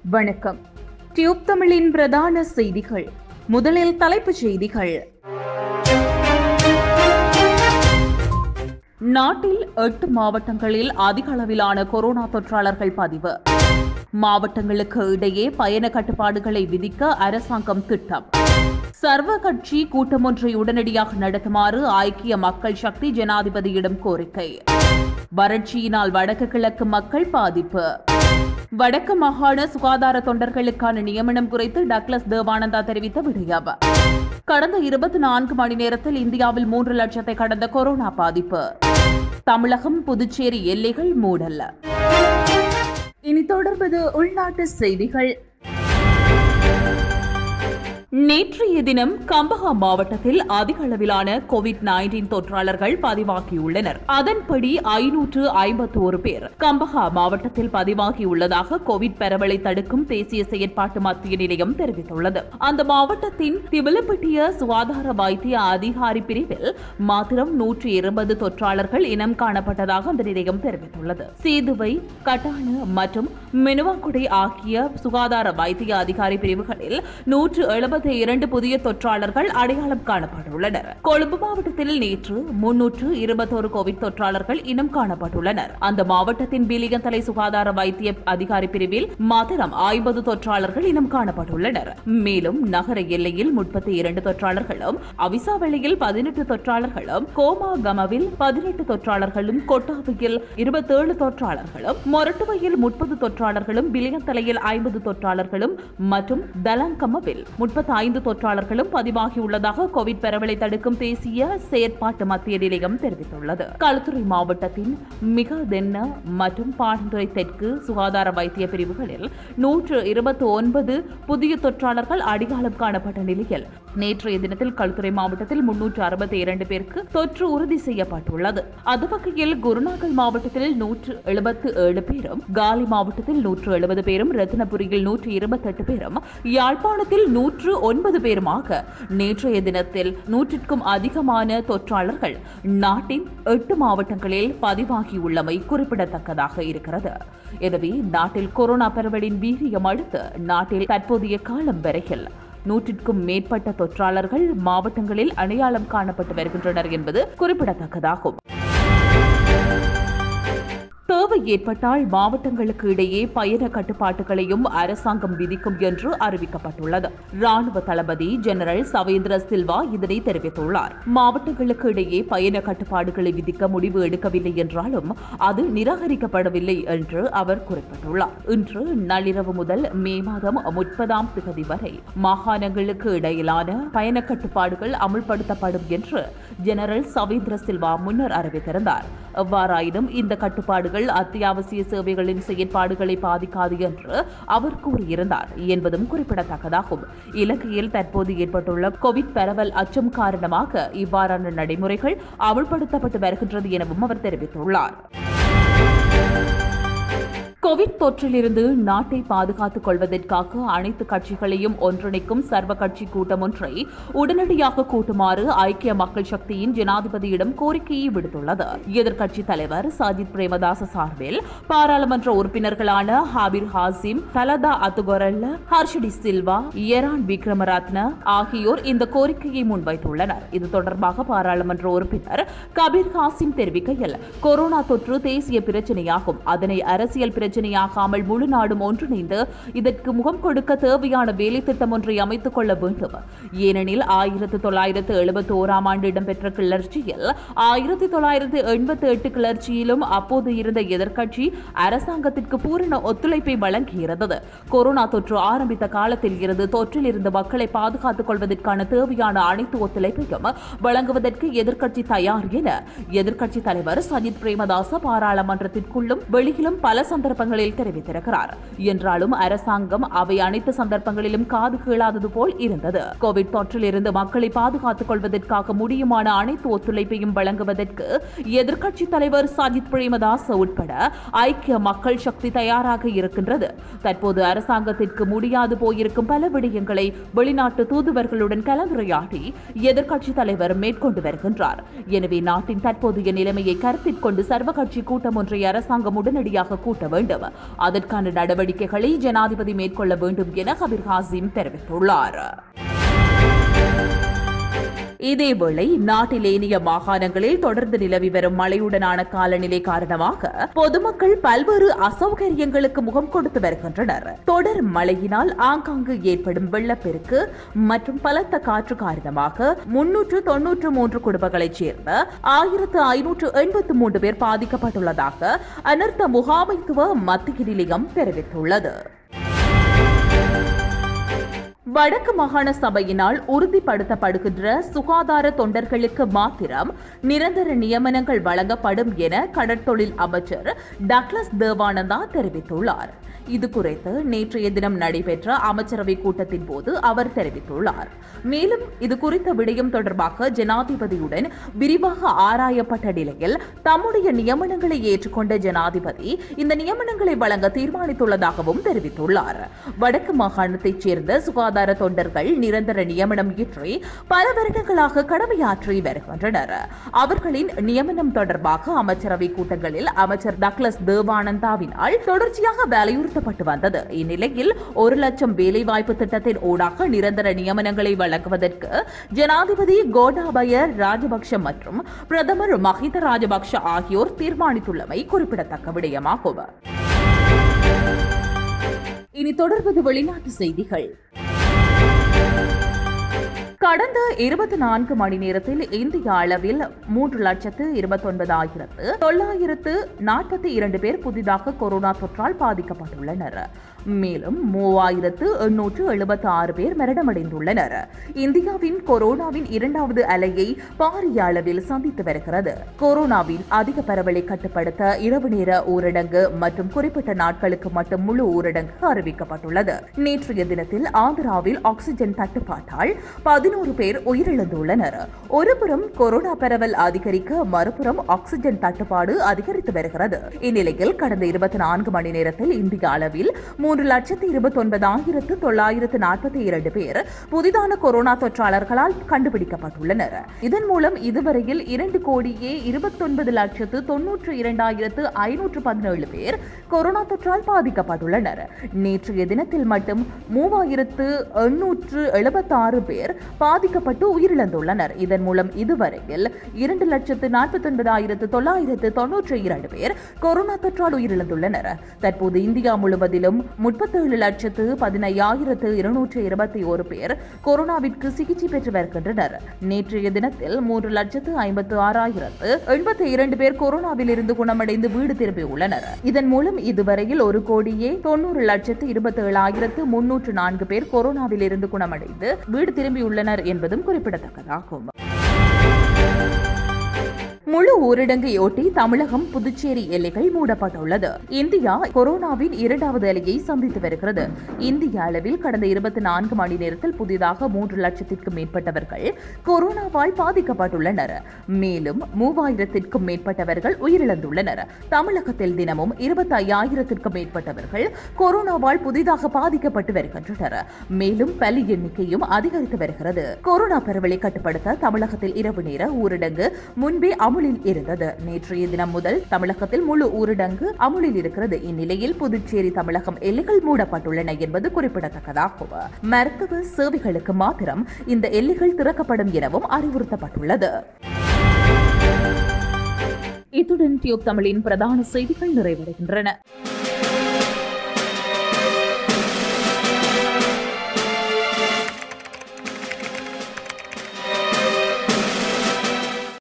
வணக்கம் டியூப் தமிழின் பிரதான செய்திகள் முதலில் தலைப்புச் செய்திகள் நாட்டில் எட்டு மாவட்டங்களில் அதிக அளவிலான கொரோனா தொற்றாளர்கள் பதிவு மாவட்டங்களுக்கு இடையே பயண கட்டுப்பாடுகளை விதிக்க அரசாங்கம் திட்டம் சர்வ கட்சி கூட்டம் ஒன்றை உடனடியாக நடத்துமாறு ஐக்கிய மக்கள் சக்தி ஜனாதிபதியிடம் கோரிக்கை வறட்சியினால் வடக்கு கிழக்கு மக்கள் பாதிப்பு வடக்கு மாகாண சுகாதார தொண்டர்களுக்கான நியமனம் குறித்து டக்ளஸ் தேவானந்தா தெரிவித்த விடயம் கடந்த இருபத்தி நான்கு மணி நேரத்தில் இந்தியாவில் மூன்று லட்சத்தை கடந்த கொரோனா பாதிப்பு தமிழகம் புதுச்சேரி எல்லைகள் மூடல் இனி தொடர்பது உள்நாட்டு செய்திகள் நேற்றைய தினம் கம்பஹா மாவட்டத்தில் அதிக அளவிலான கோவிட் நைன்டீன் தொற்றாளர்கள் பதிவாகியுள்ளனர் அதன்படி ஐநூற்று ஐம்பத்தி ஒரு பேர் கம்பஹா மாவட்டத்தில் பதிவாகியுள்ளதாக கோவிட் பரவலை தடுக்கும் தேசிய செயற்பாட்டு மத்திய நிலையம் தெரிவித்துள்ளது அந்த மாவட்டத்தின் திவலப்பட்டிய சுகாதார வைத்திய அதிகாரி பிரிவில் மாத்திரம் நூற்றி இருபது தொற்றாளர்கள் இனம் காணப்பட்டதாக அந்த நிலையம் தெரிவித்துள்ளது சேதுவை கட்டான மற்றும் மெனுவாக்குடை ஆகிய சுகாதார வைத்திய அதிகாரி பிரிவுகளில் நூற்று எழுபத்தி இரண்டு புதிய தொற்றாளர்கள் அடையாளம் காணப்பட்டுள்ளனர் கொழும்பு மாவட்டத்தில் நேற்று முன்னூற்று இருபத்தோரு கோவிட் தொற்றாளர்கள் இனம் காணப்பட்டுள்ளனர் அந்த மாவட்டத்தின் பிலியந்தலை சுகாதார வைத்திய அதிகாரி பிரிவில் மாத்திரம் ஐம்பது தொற்றாளர்கள் இனம் காணப்பட்டுள்ளனர் மேலும் நகர எல்லையில் முப்பத்தி இரண்டு தொற்றாளர்களும் அவிசாவளியில் பதினெட்டு தொற்றாளர்களும் கோமாகமவில் பதினெட்டு தொற்றாளர்களும் கொட்டாவையில் இருபத்தேழு தொற்றாளர்களும் மொரட்டுவையில் முப்பது தொற்றாளர்களும் பிலியந்தலையில் ஐம்பது தொற்றாளர்களும் மற்றும் தலங்கமவில் முப்பத்தி ஐந்து தொற்றாளர்களும் பதிவாகியுள்ளதாக கோவிட் பரவலை தடுக்கும் தேசிய செயற்பாட்டு மத்திய நிலையம் தெரிவித்துள்ளது களுத்துறை மாவட்டத்தின் மிக தென்ன மற்றும் பாடந்துறை தெற்கு சுகாதார வைத்திய பிரிவுகளில் நூற்று இருபத்தி ஒன்பது புதிய தொற்றாளர்கள் அடையாளம் காணப்பட்ட நிலையில் நேற்றைய தினத்தில் களுத்துறை மாவட்டத்தில் முன்னூற்று அறுபத்தி இரண்டு பேருக்கு தொற்று உறுதி செய்யப்பட்டுள்ளது அது வகையில் குருநாகல் மாவட்டத்தில் நூற்று எழுபத்து ஏழு பேரும் காலி மாவட்டத்தில் நூற்று எழுபது பேரும் ரத்தினபுரியில் நூற்று இருபத்தெட்டு பேரும் யாழ்ப்பாணத்தில் நூற்று ஒன்பது பேருமாக நேற்றைய தினத்தில் நூற்றிற்கும் அதிகமான தொற்றாளர்கள் நாட்டின் எட்டு மாவட்டங்களில் பதிவாகியுள்ளமை குறிப்பிடத்தக்கதாக இருக்கிறது எனவே நாட்டில் கொரோனா பரவலின் வீரியம் அடுத்து நாட்டில் தற்போதைய காலம் வரையில் நூற்றிற்கும் மேற்பட்ட தொற்றாளர்கள் மாவட்டங்களில் அடையாளம் காணப்பட்டு வருகின்றனர் என்பது குறிப்பிடத்தக்கதாகும் தேவை ஏற்பட்டால் மாவட்டங்களுக்கு இடையே பயண கட்டுப்பாட்டுகளையும் அரசாங்கம் விதிக்கும் என்று அறிவிக்கப்பட்டுள்ளது ராணுவ தளபதி ஜெனரல் சவேந்திர சில்வா இதனை தெரிவித்துள்ளார் மாவட்டங்களுக்கு இடையே பயண கட்டுப்பாடுகளை விதிக்க முடிவு எடுக்கவில்லை என்றாலும் அது நிராகரிக்கப்படவில்லை என்று அவர் குறிப்பிட்டுள்ளார் இன்று நள்ளிரவு முதல் மே மாதம் முப்பதாம் திகதி வரை மாகாணங்களுக்கு இடையிலான பயண கட்டுப்பாடுகள் அமுல்படுத்தப்படும் என்று ஜெனரல் சவேந்திர சில்வா முன்னர் அறிவித்திருந்தார் எவ்வாறாயினும் இந்த கட்டுப்பாடுகள் அத்தியாவசிய சேவைகளின் செயற்பாடுகளை பாதிக்காது என்று அவர் கூறியிருந்தார் என்பதும் குறிப்பிடத்தக்கதாகும் இலங்கையில் தற்போது ஏற்பட்டுள்ள கோவிட் பரவல் அச்சம் காரணமாக இவ்வாறான நடைமுறைகள் அமுல்படுத்தப்பட்டு வருகின்றது எனவும் அவர் தெரிவித்துள்ளார் கோவிட் தொற்றிலிருந்து நாட்டை பாதுகாத்துக் கொள்வதற்காக அனைத்து கட்சிகளையும் ஒன்றிணைக்கும் சர்வ கட்சி கூட்டம் ஒன்றை உடனடியாக கூட்டுமாறு ஐக்கிய மக்கள் சக்தியின் ஜனாதிபதியிடம் கோரிக்கையை விடுத்துள்ளது எதிர்க்கட்சித் தலைவர் சஜித் பிரேமதாச சார்பில் பாராளுமன்ற உறுப்பினர்களான ஹாபிர் ஹாசிம் தலதா அத்துகொரல்ல ஹர்ஷடி சில்வா எரான் விக்ரமரத்ன ஆகியோர் இந்த கோரிக்கையை முன்வைத்துள்ளனர் இது தொடர்பாக பாராளுமன்ற உறுப்பினர் கபீர் ஹாசிம் தெரிவிக்கையில் கொரோனா தொற்று தேசிய பிரச்சினையாகும் அதனை அரசியல் பிரச்சனையாகாமல் முழு நாடும் ஒன்றிணைந்து இதற்கு முகம் கொடுக்க தேவையான வேலை திட்டம் ஒன்றை அமைத்துக் கொள்ள வேண்டும் ஏனெனில் ஆயிரத்தி தொள்ளாயிரத்து எழுபத்தி ஓராம் ஆண்டு இடம்பெற்ற கிளர்ச்சியில் ஆயிரத்தி தொள்ளாயிரத்து எண்பத்தி எட்டு கிளர்ச்சியிலும் அப்போது இருந்த எதிர்க்கட்சி அரசாங்கத்திற்கு பூரண ஒத்துழைப்பை வழங்கியிருந்தது கொரோனா தொற்று ஆரம்பித்த காலத்தில் இருந்து தொற்றில் இருந்த மக்களை பாதுகாத்துக் கொள்வதற்கான தேவையான அனைத்து ஒத்துழைப்பையும் வழங்குவதற்கு எதிர்க்கட்சி தயார் என எதிர்க்கட்சி தலைவர் சஜித் பிரேமதாச பாராளுமன்றத்திற்குள்ளும் வெளியிலும் பல சந்தர்ப்ப சந்தர்ப்பங்களில் தெரிவித்திருக்கிறார் என்றாலும் அரசாங்கம் அவை அனைத்து சந்தர்ப்பங்களிலும் காது கேளாதது போல் இருந்தது கோவிட் தொற்றில் இருந்து மக்களை பாதுகாத்துக் கொள்வதற்காக முடியுமான அனைத்து ஒத்துழைப்பையும் வழங்குவதற்கு எதிர்க்கட்சி தலைவர் சஜித் பிரேமதாஸ் உட்பட ஐக்கிய மக்கள் சக்தி தயாராக இருக்கின்றது தற்போது அரசாங்கத்திற்கு முடியாது போயிருக்கும் பல விடயங்களை வெளிநாட்டு தூதுவர்களுடன் கலந்துரையாடி எதிர்க்கட்சி தலைவர் மேற்கொண்டு வருகின்றார் எனவே நாட்டின் தற்போதைய நிலைமையை கருத்தில் கொண்டு சர்வகட்சி கூட்டம் ஒன்றை அரசாங்கம் உடனடியாக கூட்ட வேண்டும் என்றும் அதற்கான நடவடிக்கைகளை ஜனாதிபதி மேற்கொள்ள வேண்டும் என கபீர் ஹாசிம் தெரிவித்துள்ளார் இதேவேளை நாட்டில் ஏனைய மாகாணங்களில் தொடர்ந்து நிலவி வரும் மழையுடனான காலநிலை காரணமாக பொதுமக்கள் பல்வேறு அசௌகரியங்களுக்கு முகம் கொடுத்து வருகின்றனர் தொடர் மழையினால் ஆங்காங்கு ஏற்படும் வெள்ளப்பெருக்கு மற்றும் பலத்த காற்று காரணமாக முன்னூற்று தொன்னூற்று மூன்று குடும்பங்களைச் சேர்ந்த ஆயிரத்து ஐநூற்று எண்பத்து மூன்று பேர் பாதிக்கப்பட்டுள்ளதாக அனர்த்த முகாமைத்துவ மத்திய நிலையம் தெரிவித்துள்ளது வடக்கு மாகாண சபையினால் உறுதிப்படுத்தப்படுகின்ற சுகாதார தொண்டர்களுக்கு மாத்திரம் நிரந்தர நியமனங்கள் வழங்கப்படும் என கடற்தொழில் அமைச்சர் டக்ளஸ் தேவானந்தா தெரிவித்துள்ளார் இது குறித்து நேற்றைய தினம் நடைபெற்ற அமைச்சரவை கூட்டத்தின் போது அவர் தெரிவித்துள்ளார் மேலும் இது குறித்த விடயம் தொடர்பாக ஜனாதிபதியுடன் விரிவாக ஆராயப்பட்ட நிலையில் தம்முடைய நியமனங்களை ஏற்றுக்கொண்ட ஜனாதிபதி இந்த நியமனங்களை வழங்க தீர்மானித்துள்ளதாகவும் தெரிவித்துள்ளார் வடக்கு மாகாணத்தைச் சேர்ந்த சுகாதார தொண்டர்கள் நிரந்தர நியமனம் இன்றி பல வருடங்களாக கடமையாற்றி வருகின்றனர் அவர்களின் நியமனம் தொடர்பாக அமைச்சரவை கூட்டங்களில் அமைச்சர் டக்ளஸ் தேவானந்தாவினால் தொடர்ச்சியாக வலியுறுத்தப்பட்டு வந்தது இந்நிலையில் ஒரு லட்சம் வேலைவாய்ப்பு திட்டத்தின் ஊடாக நிரந்தர நியமனங்களை வழங்குவதற்கு ஜனாதிபதி கோட்டாபய ராஜபக்ஷ மற்றும் பிரதமர் மஹிந்த ராஜபக்ஷ ஆகியோர் தீர்மானித்துள்ளமை குறிப்பிடத்தக்க விடயமாகும் இனி தொடர்வது வெளிநாட்டு செய்திகள் கடந்த இருபத்தி நான்கு மணி நேரத்தில் இந்திய அளவில் மூன்று லட்சத்து இருபத்தொன்பதாயிரத்து தொள்ளாயிரத்து நாற்பத்தி இரண்டு பேர் புதிதாக கொரோனா தொற்றால் பாதிக்கப்பட்டுள்ளனர் மேலும் மூவாயிரத்து எண்ணூற்று எழுபத்தி ஆறு பேர் மரணமடைந்துள்ளனர் இந்தியாவின் கொரோனாவின் இரண்டாவது அலையை பாரிய அளவில் சந்தித்து வருகிறது கொரோனாவின் அதிக பரவலை கட்டுப்படுத்த இரவு நேர ஊரடங்கு மற்றும் குறிப்பிட்ட நாட்களுக்கு மட்டும் முழு ஊரடங்கு அறிவிக்கப்பட்டுள்ளது நேற்றைய தினத்தில் ஆந்திராவில் ஆக்ஸிஜன் தட்டுப்பாட்டால் பதினோரு பேர் உயிரிழந்துள்ளனர் ஒருபுறம் கொரோனா பரவல் அதிகரிக்க மறுபுறம் ஆக்ஸிஜன் தட்டுப்பாடு அதிகரித்து வருகிறது இந்நிலையில் கடந்த இருபத்தி நான்கு மணி நேரத்தில் இந்திய அளவில் மூன்று லட்சத்து இருபத்தி ஒன்பதாயிரத்து தொள்ளாயிரத்து நாற்பத்தி இரண்டு பேர் புதிதான கொரோனா தொற்றாளர்களால் கண்டுபிடிக்கப்பட்டுள்ளனர் இதன் மூலம் இதுவரையில் இரண்டு கோடியே இருபத்தொன்பது லட்சத்து தொன்னூற்று இரண்டாயிரத்து ஐநூற்று பதினேழு பேர் கொரோனா தொற்றால் பாதிக்கப்பட்டுள்ளனர் நேற்றைய தினத்தில் மட்டும் மூவாயிரத்து எண்ணூற்று எழுபத்தாறு பேர் பாதிக்கப்பட்டு உயிரிழந்துள்ளனர் இதன் மூலம் இதுவரையில் இரண்டு லட்சத்து நாற்பத்தி ஒன்பதாயிரத்து தொள்ளாயிரத்து தொன்னூற்றி இரண்டு பேர் கொரோனா தொற்றால் உயிரிழந்துள்ளனர் தற்போது இந்தியா முழுவதிலும் முப்பத்தேழு லட்சத்து பதினையாயிரத்து இருநூற்று இருபத்தி ஒரு பேர் கொரோனாவிற்கு சிகிச்சை பெற்று வருகின்றனர் நேற்றைய தினத்தில் மூன்று லட்சத்து ஐம்பத்து ஆறாயிரத்து எண்பத்தி இரண்டு பேர் கொரோனாவில் இருந்து குணமடைந்து வீடு திரும்பியுள்ளனர் இதன் மூலம் இதுவரையில் ஒரு கோடியே தொண்ணூறு லட்சத்து இருபத்தி ஏழாயிரத்து முன்னூற்று நான்கு பேர் கொரோனாவில் இருந்து குணமடைந்து வீடு திரும்பியுள்ளனர் என்பதும் குறிப்பிடத்தக்கதாகும் முழு ஊரடங்கையொட்டி தமிழகம் புதுச்சேரி எல்லைகள் மூடப்பட்டுள்ளது இந்தியா கொரோனாவின் இரண்டாவது அலையை சந்தித்து வருகிறது இந்திய அளவில் கடந்த இருபத்தி நான்கு மணி நேரத்தில் புதிதாக மூன்று லட்சத்திற்கும் மேற்பட்டவர்கள் கொரோனாவால் பாதிக்கப்பட்டுள்ளனர் மேலும் மூவாயிரத்திற்கும் மேற்பட்டவர்கள் உயிரிழந்துள்ளனர் தமிழகத்தில் தினமும் இருபத்தி ஐயாயிரத்திற்கும் மேற்பட்டவர்கள் கொரோனாவால் புதிதாக பாதிக்கப்பட்டு வருகின்றனர் மேலும் பலி எண்ணிக்கையும் அதிகரித்து வருகிறது கொரோனா பரவலை கட்டுப்படுத்த தமிழகத்தில் இரவு நேர ஊரடங்கு முன்பே அமுலில் இருந்தது நேற்றைய தினம் முதல் தமிழகத்தில் முழு ஊரடங்கு அமுலில் இருக்கிறது இந்நிலையில் புதுச்சேரி தமிழகம் எல்லைகள் மூடப்பட்டுள்ளன என்பது குறிப்பிடத்தக்கதாகும் மருத்துவ சேவைகளுக்கு மாத்திரம் இந்த எல்லைகள் திறக்கப்படும் எனவும் அறிவுறுத்தப்பட்டுள்ளது இத்துடன் டியூப் தமிழின் பிரதான செய்திகள் நிறைவடைகின்றன